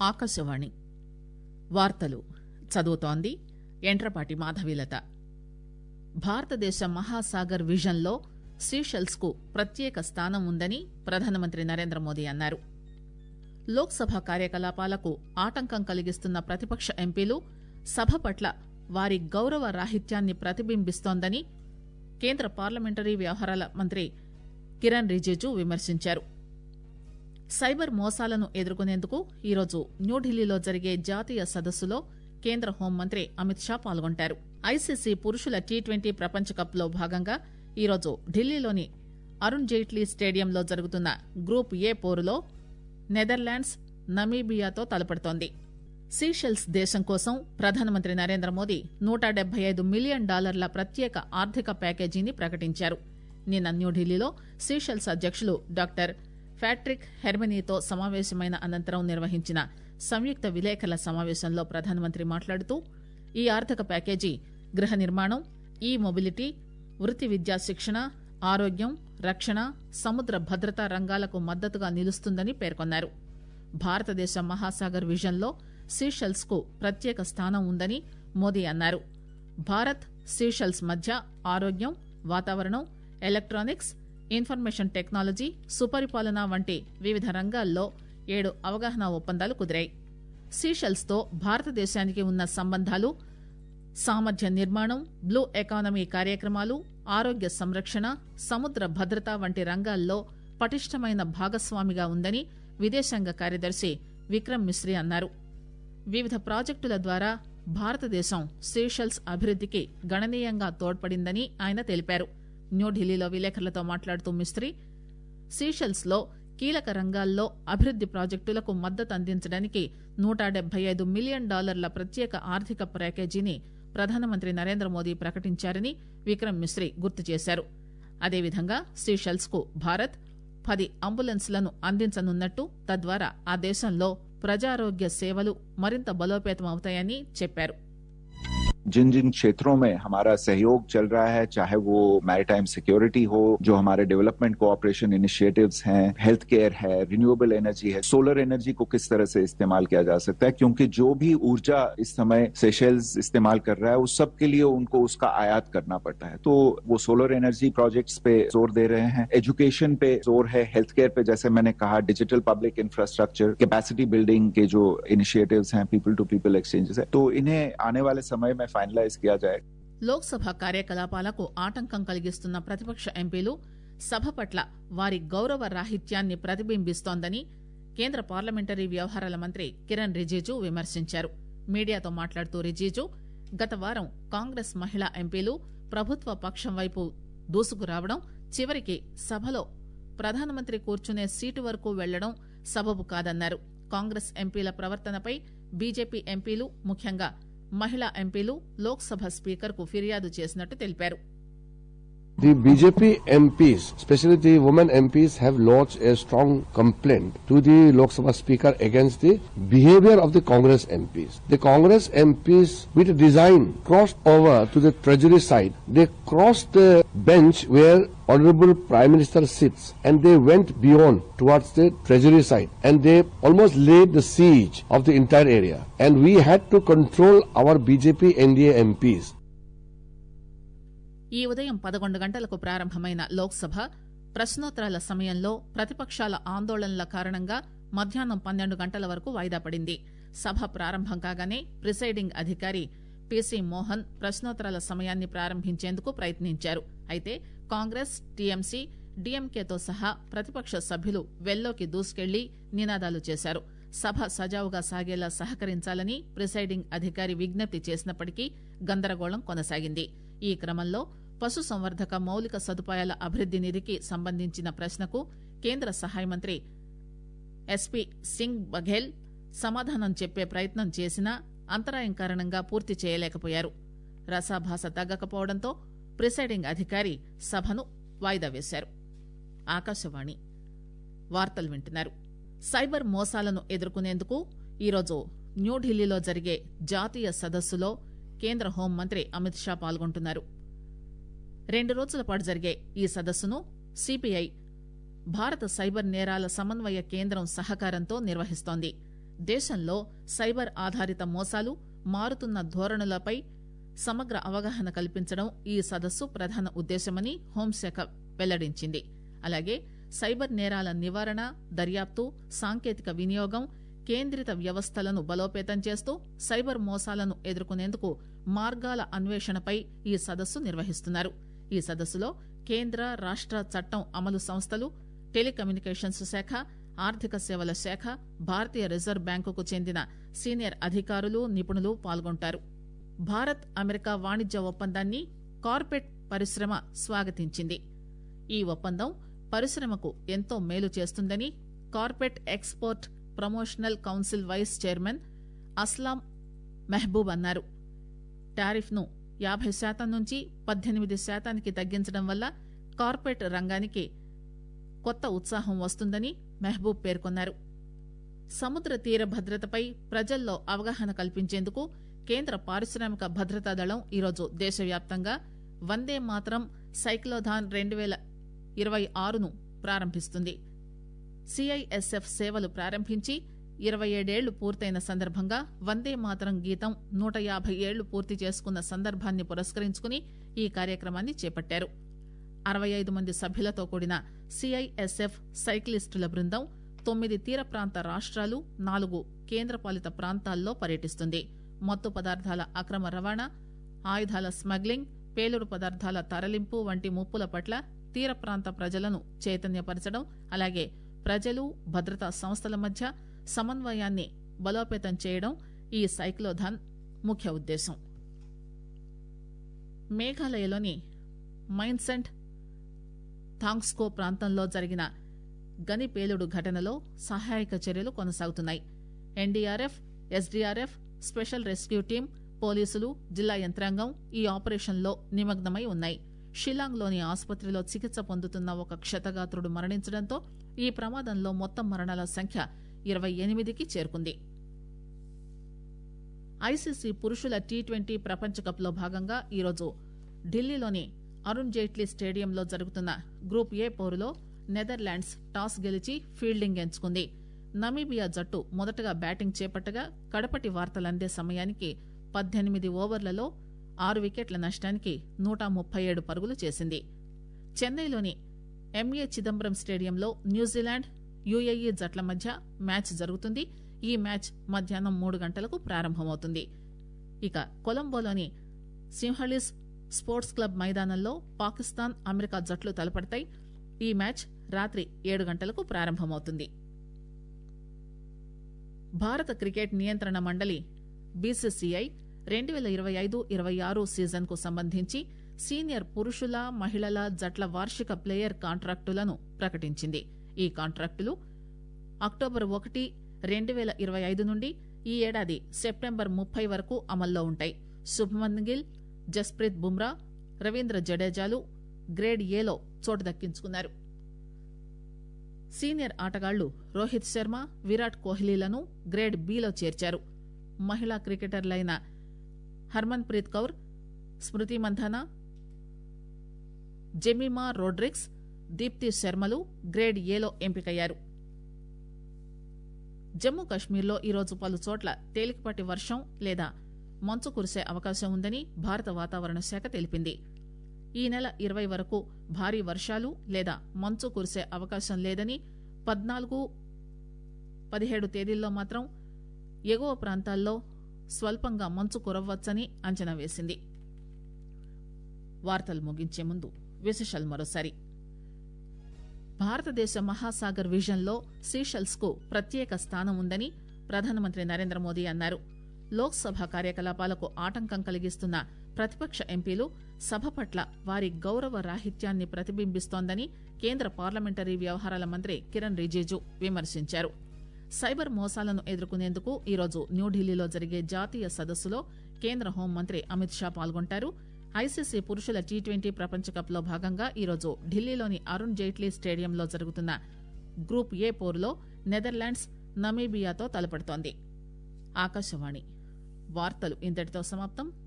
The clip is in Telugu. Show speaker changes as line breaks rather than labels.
ఆకాశవాణి వార్తలు చదువుతోంది ఎంట్రపాటి మాధవీలత భారతదేశ మహాసాగర్ విజన్లో సీషెల్స్ కు ప్రత్యేక స్థానం ఉందని ప్రధానమంత్రి నరేంద్ర మోదీ అన్నారు లోక్ సభ కార్యకలాపాలకు ఆటంకం కలిగిస్తున్న ప్రతిపక్ష ఎంపీలు సభ పట్ల వారి గౌరవ రాహిత్యాన్ని ప్రతిబింబిస్తోందని కేంద్ర పార్లమెంటరీ వ్యవహారాల మంత్రి కిరణ్ రిజిజు విమర్శించారు సైబర్ మోసాలను ఎదుర్కొనేందుకు ఈరోజు న్యూఢిల్లీలో జరిగే జాతీయ సదస్సులో కేంద్ర హోంమంత్రి అమిత్ షా పాల్గొంటారు ఐసీసీ పురుషుల టీ ట్వంటీ ప్రపంచ కప్ లో భాగంగా ఈరోజు ఢిల్లీలోని అరుణ్ జైట్లీ స్టేడియంలో జరుగుతున్న గ్రూప్ ఏ పోరులో నెదర్లాండ్స్ నమీబియాతో తలపడుతోంది సీషెల్స్ దేశం కోసం ప్రధానమంత్రి నరేంద్ర మోదీ నూట డెబ్బై ఐదు మిలియన్ డాలర్ల ప్రత్యేక ఆర్థిక ప్యాకేజీని ప్రకటించారు నిన్న న్యూఢిల్లీలో సీషెల్స్ అధ్యకులు డాక్టర్ ఫ్యాట్రిక్ హెర్మనీతో సమావేశమైన అనంతరం నిర్వహించిన సంయుక్త విలేకరుల సమావేశంలో ప్రధానమంత్రి మాట్లాడుతూ ఈ ఆర్థిక ప్యాకేజీ గృహ నిర్మాణం ఈ మొబిలిటీ వృత్తి విద్యా శిక్షణ ఆరోగ్యం రక్షణ సముద్ర భద్రతా రంగాలకు మద్దతుగా నిలుస్తుందని పేర్కొన్నారు భారతదేశ మహాసాగర్ విజన్లో సీషెల్స్ కు ప్రత్యేక స్థానం ఉందని మోదీ అన్నారు భారత్ సీషెల్స్ మధ్య ఆరోగ్యం వాతావరణం ఎలక్ట్రానిక్స్ ఇన్ఫర్మేషన్ టెక్నాలజీ సుపరిపాలన వంటి వివిధ రంగాల్లో ఏడు అవగాహన ఒప్పందాలు కుదిరాయి సీషెల్స్ తో భారతదేశానికి ఉన్న సంబంధాలు సామర్థ్య నిర్మాణం బ్లూ ఎకానమీ కార్యక్రమాలు ఆరోగ్య సంరక్షణ సముద్ర భద్రత వంటి రంగాల్లో పటిష్టమైన భాగస్వామిగా ఉందని విదేశాంగ కార్యదర్శి విక్రమ్ మిశ్రీ అన్నారు వివిధ ప్రాజెక్టుల ద్వారా భారతదేశం సీషెల్స్ అభివృద్దికి గణనీయంగా తోడ్పడిందని ఆయన తెలిపారు న్యూఢిల్లీలో విలేకరులతో మాట్లాడుతూ మిస్త్రీ సీషెల్స్ లో కీలక రంగాల్లో అభివృద్ది ప్రాజెక్టులకు మద్దతు అందించడానికి నూట డెబ్బై ఐదు మిలియన్ డాలర్ల ప్రత్యేక ఆర్థిక ప్యాకేజీని ప్రధానమంత్రి నరేంద్ర మోదీ ప్రకటించారని విక్రమ్ మిశ్రీ గుర్తు చేశారు అదేవిధంగా సీషెల్స్ కు భారత్ పది అంబులెన్స్లను అందించనున్నట్టు తద్వారా ఆ దేశంలో ప్రజారోగ్య సేవలు మరింత బలోపేతం అవుతాయని చెప్పారు
जिन जिन क्षेत्रों में हमारा सहयोग चल रहा है चाहे वो मैरिटाइम सिक्योरिटी हो जो हमारे डेवलपमेंट कोऑपरेशन इनिशिएटिव्स हैं हेल्थ केयर है रिन्यूएबल एनर्जी है सोलर एनर्जी को किस तरह से इस्तेमाल किया जा सकता है क्योंकि जो भी ऊर्जा इस समय सेशेल्स इस्तेमाल कर रहा है उस सब के लिए उनको उसका आयात करना पड़ता है तो वो सोलर एनर्जी प्रोजेक्ट्स पे जोर दे रहे हैं एजुकेशन पे जोर है हेल्थ केयर पे जैसे मैंने कहा digital public infrastructure capacity building के जो इनिशिएटिव्स हैं पीपल टू पीपल एक्सचेंजेस है तो इन्हें आने वाले समय में फाइनलाइज किया जाए
లోక్సభ కార్యకలాపాలకు ఆటంకం కలిగిస్తున్న ప్రతిపక్ష ఎంపీలు సభ పట్ల వారి గౌరవ రాహిత్యాన్ని ప్రతిబింబిస్తోందని కేంద్ర పార్లమెంటరీ వ్యవహారాల మంత్రి కిరణ్ రిజిజు విమర్శించారు మీడియాతో మాట్లాడుతూ రిజిజు గత వారం కాంగ్రెస్ మహిళా ఎంపీలు ప్రభుత్వ పక్షం వైపు దూసుకురావడం చివరికి సభలో ప్రధానమంత్రి కూర్చునే సీటు వరకు వెళ్లడం సబబు కాదన్నారు కాంగ్రెస్ ఎంపీల ప్రవర్తనపై బీజేపీ ఎంపీలు ముఖ్యంగా మహిళా ఎంపీలు లోక్సభ స్పీకర్ కు ఫిర్యాదు చేసినట్టు తెలిపారు
The BJP MPs, especially the women MPs, have lodged a strong complaint to the Lok Sabha Speaker against the behavior of the Congress MPs. The Congress MPs, with design, crossed over to the Treasury side. They crossed the bench where Honorable Prime Minister sits and they went beyond towards the Treasury side and they almost laid the siege of the entire area. And we had to control our BJP NDA MPs.
ఈ ఉదయం పదకొండు గంటలకు ప్రారంభమైన లోక్సభ ప్రశ్నోత్తరాల సమయంలో ప్రతిపక్షాల ఆందోళనల కారణంగా మధ్యాహ్నం పన్నెండు గంటల వరకు వాయిదా పడింది సభ ప్రారంభం కాగానే ప్రిసైడింగ్ అధికారి పీసీ మోహన్ ప్రశ్నోత్తరాల సమయాన్ని ప్రారంభించేందుకు ప్రయత్నించారు అయితే కాంగ్రెస్ టీఎంసీ డీఎంకేతో సహా ప్రతిపక్ష సభ్యులు వెల్లోకి దూసుకెళ్లి నినాదాలు చేశారు సభ సజావుగా సాగేలా సహకరించాలని ప్రిసైడింగ్ అధికారి విజ్ఞప్తి చేసినప్పటికీ గందరగోళం కొనసాగింది ఈ క్రమంలో పశుసంవర్ధక మౌలిక సదుపాయాల అభివృద్ది నిధికి సంబంధించిన ప్రశ్నకు కేంద్ర సహాయ మంత్రి ఎస్పీ సింగ్ బఘేల్ సమాధానం చెప్పే ప్రయత్నం చేసినా అంతరాయం కారణంగా పూర్తి చేయలేకపోయారు రసాభాస తగ్గకపోవడంతో ప్రిసైడింగ్ అధికారి సభను వాయిదా వేశారు ఆకాశవాణి వార్తలు వింటున్నారు సైబర్ మోసాలను ఎదుర్కొనేందుకు ఈరోజు న్యూఢిల్లీలో జరిగే జాతీయ సదస్సులో కేంద్ర హోంమంత్రి అమిత్ షా పాల్గొంటున్నారు రెండు రోజుల పాటు జరిగే ఈ సదస్సును సిపిఐ భారత సైబర్ నేరాల సమన్వయ కేంద్రం సహకారంతో నిర్వహిస్తోంది దేశంలో సైబర్ ఆధారిత మోసాలు మారుతున్న ధోరణులపై సమగ్ర అవగాహన కల్పించడం ఈ సదస్సు ప్రధాన ఉద్దేశమని హోంశాఖ వెల్లడించింది అలాగే సైబర్ నేరాల నివారణ దర్యాప్తు సాంకేతిక వినియోగం కేంద్రిత వ్యవస్థలను బలోపేతం చేస్తూ సైబర్ మోసాలను ఎదుర్కొనేందుకు మార్గాల అన్వేషణపై ఈ సదస్సు నిర్వహిస్తున్నారు ఈ సదస్సులో కేంద్ర రాష్ట చట్టం అమలు సంస్థలు టెలికమ్యూనికేషన్స్ శాఖ ఆర్థిక సేవల శాఖ భారతీయ రిజర్వ్ బ్యాంకుకు చెందిన సీనియర్ అధికారులు నిపుణులు పాల్గొంటారు భారత్ అమెరికా వాణిజ్య ఒప్పందాన్ని కార్పెట్ పరిశ్రమ స్వాగతించింది ఈ ఒప్పందం పరిశ్రమకు ఎంతో మేలు చేస్తుందని carpet export promotional council vice chairman Aslam Mehboob అన్నారు టారిఫ్ ను యాభై శాతం నుంచి పద్దెనిమిది శాతానికి తగ్గించడం వల్ల కార్పెట్ రంగానికి కొత్త ఉత్సాహం వస్తుందని మెహబూబ్ పేర్కొన్నారు సముద్ర తీర భద్రతపై ప్రజల్లో అవగాహన కల్పించేందుకు కేంద్ర పారిశ్రామిక భద్రతా దళం ఈరోజు దేశవ్యాప్తంగా వందే మాత్రం సైక్లోథాన్ రెండు పేల ఇరవై ఆరును ప్రారంభిస్తుంది సిఐఎస్ఎఫ్ సేవలు ప్రారంభించి ఇరవై ఏడేళ్లు పూర్తయిన సందర్భంగా వందే మాతరం గీతం నూట యాభై ఏళ్లు పూర్తి చేసుకున్న సందర్భాన్ని పురస్కరించుకుని ఈ కార్యక్రమాన్ని చేపట్టారు అరవై ఐదు మంది సభ్యులతో కూడిన సిఐఎస్ఎఫ్ సైక్లిస్టుల బృందం తొమ్మిది తీర ప్రాంత రాష్ట్రాలు నాలుగు కేంద్రపాలిత ప్రాంతాల్లో పర్యటిస్తుంది మత్తు పదార్థాల అక్రమ రవాణా ఆయుధాల స్మగ్లింగ్ పేలుడు పదార్థాల తరలింపు వంటి ముప్పుల పట్ల తీర ప్రాంత ప్రజలను చైతన్యపరచడం అలాగే ప్రజలు భద్రతా సంస్థల మధ్య సమన్వయాన్ని బలోపేతం చేయడం ఈ సైక్లోథాన్ ముఖ్య ఉద్దేశం మేఘాలయలోని మైన్సెంట్ థాంగ్స్కో ప్రాంతంలో జరిగిన గని పేలుడు ఘటనలో సహాయక చర్యలు కొనసాగుతున్నాయి NDRF SDRF special rescue team పోలీసులు జిల్లా యంత్రాంగం ఈ ఆపరేషన్లో నిమగ్నమై ఉన్నాయి షిలాంగ్లోని ఆసుపత్రిలో చికిత్స పొందుతున్న ఒక క్షతగాత్రుడు మరణించడంతో ఈ ప్రమాదంలో మొత్తం మరణాల సంఖ్య ఇరవై ఎనిమిదికి చేరుకుంది ఐసీసీ పురుషుల టీ ట్వంటీ ప్రపంచ కప్ లో భాగంగా ఈరోజు ఢిల్లీలోని అరుణ్ జైట్లీ స్టేడియంలో జరుగుతున్న గ్రూప్ ఏ పోరులో నెదర్లాండ్స్ టాస్ గెలిచి ఫీల్డింగ్ ఎంచుకుంది నమీబియా జట్టు మొదటగా బ్యాటింగ్ చేపట్టగా కడపటి వార్తలందే సమయానికి పద్దెనిమిది ఓవర్లలో ఆరు వికెట్ల నష్టానికి నూట ముప్పై ఏడు పరుగులు చేసింది చెన్నైలోని ఎంఏ చిదంబరం స్టేడియంలో న్యూజిలాండ్ యుఏఈ జట్ల మధ్య మ్యాచ్ జరుగుతుంది ఈ మ్యాచ్ మధ్యాహ్నం మూడు గంటలకు ప్రారంభమవుతుంది ఇక కొలంబోలోని సింహళిస్ స్పోర్ట్స్ క్లబ్ మైదానంలో పాకిస్తాన్ అమెరికా జట్లు తలపడతాయి ఈ మ్యాచ్ రాత్రి ఏడు గంటలకు ప్రారంభమవుతుంది భారత క్రికెట్ నియంత్రణ మండలి బీసీసీఐ రెండు పేల ఇరవై ఐదు ఇరవై ఆరు సీజన్ కు సంబంధించి సీనియర్ పురుషుల మహిళల జట్ల వార్షిక ప్లేయర్ కాంట్రాక్టులను ప్రకటించింది ఈ కాంట్రాక్టులు అక్టోబర్ ఒకటి రెండు పేల ఇరవై ఐదు నుండి ఈ ఏడాది సెప్టెంబర్ ముప్పై వరకు అమల్లో ఉంటాయి శుభ్మన్ గిల్ జస్ప్రీత్ బుమ్రా రవీంద్ర జడేజాలు గ్రేడ్ ఏలో చోటు దక్కించుకున్నారు సీనియర్ ఆటగాళ్లు రోహిత్ శర్మ విరాట్ కోహ్లీలను గ్రేడ్ బిలో చేర్చారు మహిళా క్రికెటర్లైన హర్మన్ ప్రీత్ కౌర్ స్మృతి మంధానా జెమిమా రోడ్రిక్స్ దీప్తి శర్మలు గ్రేడ్ ఏలో ఎంపికయ్యారు జమ్మూ కశ్మీర్లో ఈరోజు పలు చోట్ల తేలికపాటి వర్షం లేదా మంచు కురిసే అవకాశం ఉందని భారత వాతావరణ శాఖ తెలిపింది ఈ నెల ఇరవై వరకు భారీ వర్షాలు లేదా మంచు కురిసే అవకాశం లేదని పద్నాలుగు పదిహేడు తేదీల్లో మాత్రం ఎగువ ప్రాంతాల్లో స్వల్పంగా మంచు కురవ్వచ్చని అంచనా వేసింది వార్తలు ముగించే ముందు విశేషాలు మరోసారి భారతదేశ మహాసాగర్ విజన్లో సీషెల్స్ కు ప్రత్యేక స్థానం ఉందని ప్రధానమంత్రి నరేంద్ర మోదీ అన్నారు లోక్సభ కార్యకలాపాలకు ఆటంకం కలిగిస్తున్న ప్రతిపక్ష ఎంపీలు సభ పట్ల వారి గౌరవ రాహిత్యాన్ని ప్రతిబింబిస్తోందని కేంద్ర పార్లమెంటరీ వ్యవహారాల మంత్రి కిరణ్ రిజిజు విమర్శించారు సైబర్ మోసాలను ఎదుర్కొనేందుకు ఈరోజు న్యూఢిల్లీలో జరిగే జాతీయ సదస్సులో కేంద్ర హోంమంత్రి అమిత్ షా పాల్గొంటారు ఐసీసీ పురుషుల టీ ట్వంటీ ప్రపంచ కప్ లో భాగంగా ఈరోజు ఢిల్లీలోని అరుణ్ జైట్లీ స్టేడియంలో జరుగుతున్న గ్రూప్ ఏ పోరులో నెదర్లాండ్స్ నమీబియాతో తలపడుతోంది ఆకాశవాణి వార్తలు ఇంతటితో సమాప్తం